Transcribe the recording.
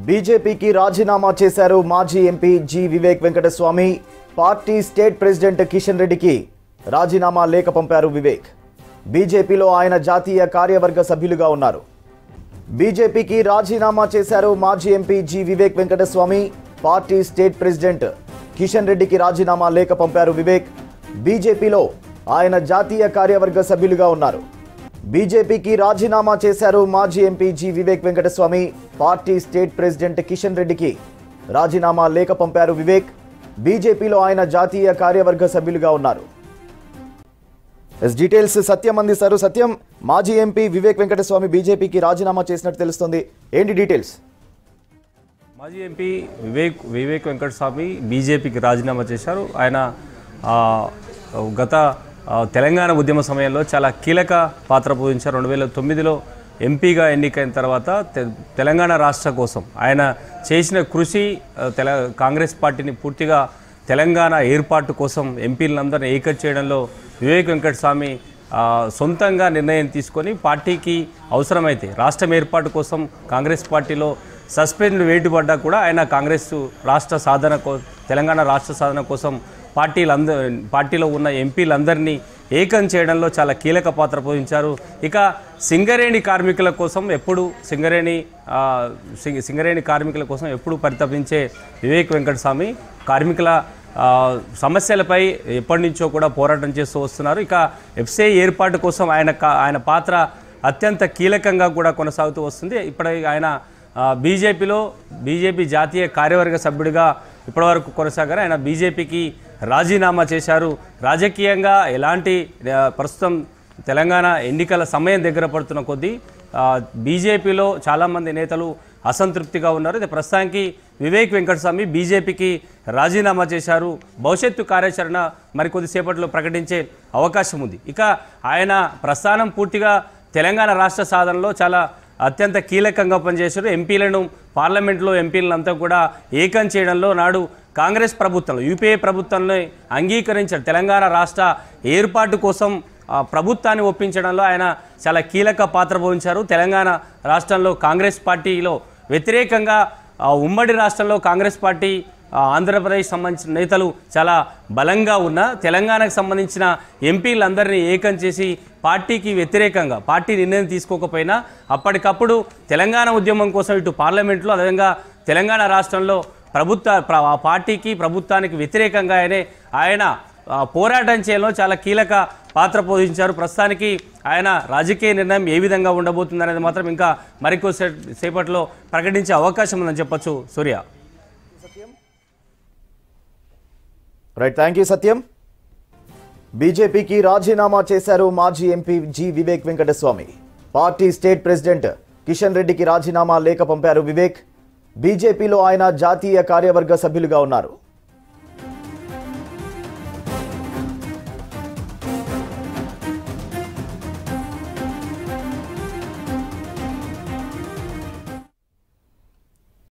బీజేపీకి రాజీనామా చేశారు మాజీ MP G Vivek Venkataswamy party state president Kishan రెడ్డికి రాజీనామా లేఖ పంపారు వివేక్ బీజేపీలో ఆయన జాతీయ కార్యవర్గ సభ్యులుగా ఉన్నారు బీజేపీకి రాజీనామా చేశారు మాజీ MP G Vivek Venkataswamy party state president Kishan రెడ్డికి రాజీనామా లేఖ పంపారు వివేక్ బీజేపీలో ఆయన జాతీయ కార్యవర్గ సభ్యులుగా ఉన్నారు బీజేపీకి రాజీనామా చేశారు మాజీ MP G Vivek Venkataswamy party state president Kishan రెడ్డికి రాజీనామా లేఖ పంపారు వివేక్ బీజేపీలో ఆయన జాతీయ కార్యవర్గ సభ్యులుగా ఉన్నారు ఎస్ డీటెయిల్స్ సత్యం అందిస్తారు సత్యం మాజీ ఎంపీ వివేక్ వెంకటస్వామి బీజేపీకి రాజీనామా చేసినట్టు తెలుస్తుంది ఏంటి డీటెయిల్స్ మాజీ ఎంపీ వివేక్ వివేక్ వెంకటస్వామి బీజేపీకి రాజీనామా చేశారు ఆయన ఆ, గత ఆ, తెలంగాణ ఉద్యమ సమయంలో చాలా కీలక పాత్ర పోషించారు రెండు వేల తొమ్మిదిలో ఎంపీగా ఎన్నికైన తర్వాత తె- తెలంగాణ రాష్ట్ర కోసం ఆయన చేసిన కృషి ఆ, తెల కాంగ్రెస్ పార్టీని పూర్తిగా తెలంగాణ ఏర్పాటు కోసం ఎంపీలందరినీ ఏకం చేయడంలో వివేక్ వెంకటస్వామి ఆ, సొంతంగా నిర్ణయం తీసుకొని పార్టీకి అవసరమైతే రాష్ట్రం ఏర్పాటు కోసం కాంగ్రెస్ పార్టీలో సస్పెండ్ వేటుపడ్డా కూడా ఆయన కాంగ్రెస్ రాష్ట్ర సాధన కో తెలంగాణ రాష్ట్ర సాధన కోసం పార్టీలంద పార్టీలో ఉన్న ఎంపీలందరినీ ఏకం చేయడంలో చాలా కీలక పాత్ర పోషించారు ఇక సింగరేణి కార్మికుల కోసం ఎప్పుడు సింగరేణి ఆ, సింగ- సింగరేణి కార్మికుల కోసం ఎప్పుడు పరితపించే వివేక్ వెంకటస్వామి కార్మికుల ఆ, సమస్యలపై ఎప్పటి నుంచో కూడా పోరాటం చేస్తూ వస్తున్నారు ఇక ఎఫ్సిఐ ఏర్పాటు కోసం ఆయన కా- ఆయన పాత్ర అత్యంత కీలకంగా కూడా కొనసాగుతూ వస్తుంది ఇప్పటి ఆయన ఆ, బీజేపీలో బీజేపీ జాతీయ కార్యవర్గ సభ్యుడిగా ఇప్పటివరకు కొనసాగారు ఆయన బీజేపీకి రాజీనామా చేశారు రాజకీయంగా ఎలాంటి ఆ, ప్రస్తుతం తెలంగాణ ఎన్నికల సమయం దగ్గర పడుతున్న కొద్దీ ఆ, బీజేపీలో చాలామంది నేతలు అసంతృప్తిగా ఉన్నారు ఇది ప్రస్తుతానికి వివేక్ వెంకటస్వామి బీజేపీకి రాజీనామా చేశారు భవిష్యత్తు కార్యాచరణ మరికొద్దిసేపట్లో ప్రకటించే అవకాశం ఉంది ఇక ఆయన ప్రస్థానం పూర్తిగా తెలంగాణ రాష్ట్ర సాధనలో చాలా అత్యంత కీలకంగా పనిచేశారు ఎంపీలను పార్లమెంట్లో ఎంపీలంతా కూడా ఏకం చేయడంలో నాడు కాంగ్రెస్ ప్రభుత్వంలో యూపీఏ ప్రభుత్వంలో అంగీకరించారు తెలంగాణ రాష్ట్ర ఏర్పాటు కోసం ఆ, ప్రభుత్వాన్ని ఒప్పించడంలో ఆయన చాలా కీలక పాత్ర వహించారు తెలంగాణ రాష్ట్రంలో కాంగ్రెస్ పార్టీలో వ్యతిరేకంగా ఆ, ఉమ్మడి రాష్ట్రంలో కాంగ్రెస్ పార్టీ ఆ, ఆంధ్రప్రదేశ్ సంబంధించిన నేతలు చాలా బలంగా ఉన్న తెలంగాణకు సంబంధించిన ఎంపీలందరినీ ఏకం చేసి పార్టీకి వ్యతిరేకంగా పార్టీ నిర్ణయం తీసుకోకపోయినా అప్పటికప్పుడు తెలంగాణ ఉద్యమం కోసం ఇటు పార్లమెంట్లో అదేవిధంగా తెలంగాణ రాష్ట్రంలో ప్రభుత్వ ప్ర- ఆ పార్టీకి ప్రభుత్వానికి వ్యతిరేకంగా ఆయనే ఆయన ఆ, పోరాటం చేయడంలో చాలా కీలక పాత్ర పోషించారు ప్రస్తుతానికి ఆయన రాజకీయ నిర్ణయం ఏ విధంగా ఉండబోతుంది అనేది మాత్రం ఇంకా మరికొద్ది సే- సేపట్లో ప్రకటించే అవకాశం ఉందని చెప్పొచ్చు Surya right thank you Satyam బీజేపీకి రాజీనామా చేశారు మాజీ MP G Vivek Venkataswamy party state president Kishan రెడ్డికి రాజీనామా లేఖ పంపారు వివేక్ బీజేపీలో ఆయన జాతీయ కార్యవర్గ సభ్యులుగా ఉన్నారు